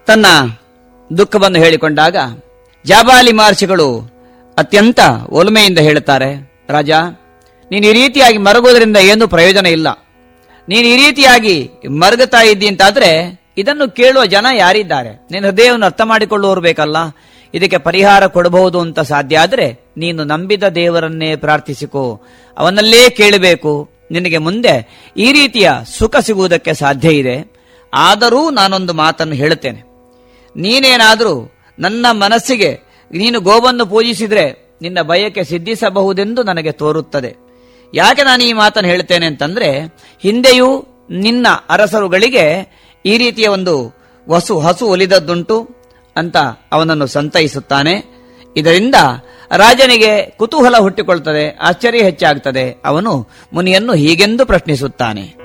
ತನ್ನ ದುಃಖವನ್ನು ಹೇಳಿಕೊಂಡಾಗ ಜಾಬಾಲಿ ಮಹರ್ಷಿಗಳು ಅತ್ಯಂತ ಒಲುಮೆಯಿಂದ ಹೇಳುತ್ತಾರೆ ರಾಜ ನೀನು ಈ ರೀತಿಯಾಗಿ ಮರಗೋದ್ರಿಂದ ಏನು ಪ್ರಯೋಜನ ಇಲ್ಲ ನೀನು ಈ ರೀತಿಯಾಗಿ ಮರಗುತ್ತಾ ಇದ್ದಿ ಅಂತಾದ್ರೆ ಇದನ್ನು ಕೇಳುವ ಜನ ಯಾರಿದ್ದಾರೆ ನಿನ್ನ ಹೃದಯವನ್ನು ಅರ್ಥ ಮಾಡಿಕೊಳ್ಳುವವರು ಬೇಕಲ್ಲ ಇದಕ್ಕೆ ಪರಿಹಾರ ಕೊಡಬಹುದು ಅಂತ ಸಾಧ್ಯ ಆದ್ರೆ ನೀನು ನಂಬಿದ ದೇವರನ್ನೇ ಪ್ರಾರ್ಥಿಸಿಕೋ ಅವನಲ್ಲೇ ಕೇಳಬೇಕು ನಿನಗೆ ಮುಂದೆ ಈ ರೀತಿಯ ಸುಖ ಸಿಗುವುದಕ್ಕೆ ಸಾಧ್ಯ ಇದೆ ಆದರೂ ನಾನೊಂದು ಮಾತನ್ನು ಹೇಳುತ್ತೇನೆ ನೀನೇನಾದರೂ ನನ್ನ ಮನಸ್ಸಿಗೆ ನೀನು ಗೋವನ್ನು ಪೂಜಿಸಿದ್ರೆ ನಿನ್ನ ಬಯಕೆ ಸಿದ್ಧಿಸಬಹುದೆಂದು ನನಗೆ ತೋರುತ್ತದೆ ಯಾಕೆ ನಾನು ಈ ಮಾತನ್ನು ಹೇಳ್ತೇನೆ ಅಂತಂದ್ರೆ ಹಿಂದೆಯೂ ನಿನ್ನ ಅರಸರುಗಳಿಗೆ ಈ ರೀತಿಯ ಒಂದು ವಸು ಹಸು ಒಲಿದದ್ದುಂಟು ಅಂತ ಅವನನ್ನು ಸಂತೈಸುತ್ತಾನೆ ಇದರಿಂದ ರಾಜನಿಗೆ ಕುತೂಹಲ ಹುಟ್ಟಿಕೊಳ್ತದೆ ಆಶ್ಚರ್ಯ ಹೆಚ್ಚಾಗ್ತದೆ ಅವನು ಮುನಿಯನ್ನು ಹೀಗೆಂದು ಪ್ರಶ್ನಿಸುತ್ತಾನೆ